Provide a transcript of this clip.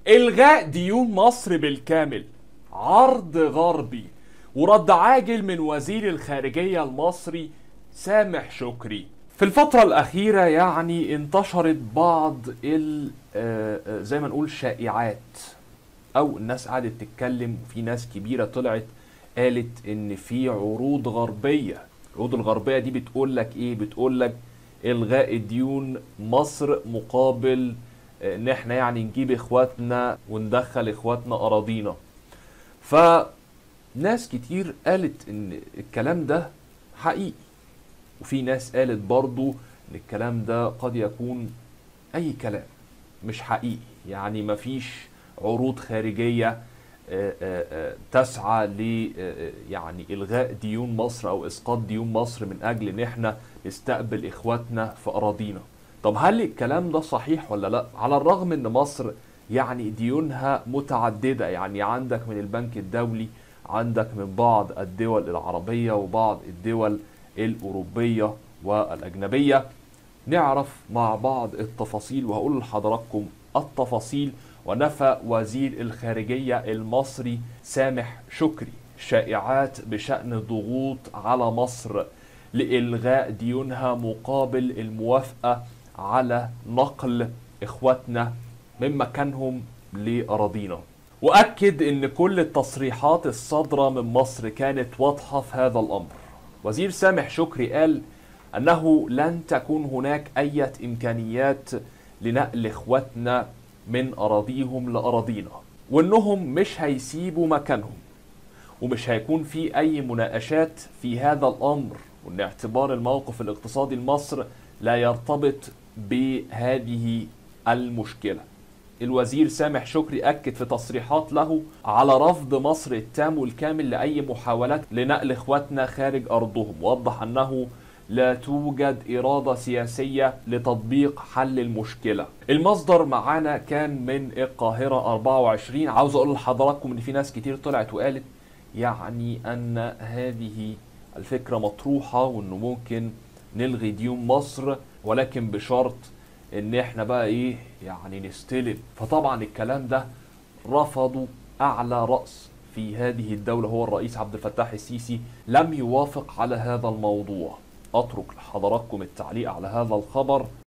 الغاء ديون مصر بالكامل عرض غربي ورد عاجل من وزير الخارجية المصري سامح شكري في الفترة الأخيرة يعني انتشرت بعض ال آه، آه، زي ما نقول شائعات أو الناس قعدت تتكلم في ناس كبيرة طلعت قالت إن في عروض غربية العروض الغربية دي بتقول لك إيه بتقول لك إلغاء ديون مصر مقابل آه، إن إحنا يعني نجيب إخواتنا وندخل إخواتنا أراضينا فناس كتير قالت إن الكلام ده حقيقي وفي ناس قالت برضو ان الكلام ده قد يكون اي كلام مش حقيقي يعني مفيش عروض خارجية آه، آه، آه، تسعى ل آه، يعني الغاء ديون مصر او اسقاط ديون مصر من اجل ان احنا نستقبل اخواتنا في اراضينا طب هل الكلام ده صحيح ولا لا على الرغم ان مصر يعني ديونها متعددة يعني عندك من البنك الدولي عندك من بعض الدول العربية وبعض الدول الأوروبية والأجنبية نعرف مع بعض التفاصيل وهقول لحضراتكم التفاصيل ونفى وزير الخارجية المصري سامح شكري شائعات بشأن ضغوط على مصر لإلغاء ديونها مقابل الموافقة على نقل إخواتنا من مكانهم لأراضينا وأكد أن كل التصريحات الصادرة من مصر كانت واضحة في هذا الأمر وزير سامح شكري قال أنه لن تكون هناك أي إمكانيات لنقل إخواتنا من أراضيهم لأراضينا وأنهم مش هيسيبوا مكانهم ومش هيكون في أي مناقشات في هذا الأمر وأن اعتبار الموقف الاقتصادي لمصر لا يرتبط بهذه المشكلة الوزير سامح شكري أكد في تصريحات له على رفض مصر التام والكامل لأي محاولات لنقل إخواتنا خارج أرضهم ووضح أنه لا توجد إرادة سياسية لتطبيق حل المشكلة المصدر معانا كان من القاهرة 24 عاوز أقول لحضراتكم إن في ناس كتير طلعت وقالت يعني أن هذه الفكرة مطروحة وإنه ممكن نلغي ديون مصر ولكن بشرط ان احنا بقى ايه يعني نستلم فطبعا الكلام ده رفضوا اعلى رأس في هذه الدولة هو الرئيس عبد الفتاح السيسي لم يوافق على هذا الموضوع اترك لحضراتكم التعليق على هذا الخبر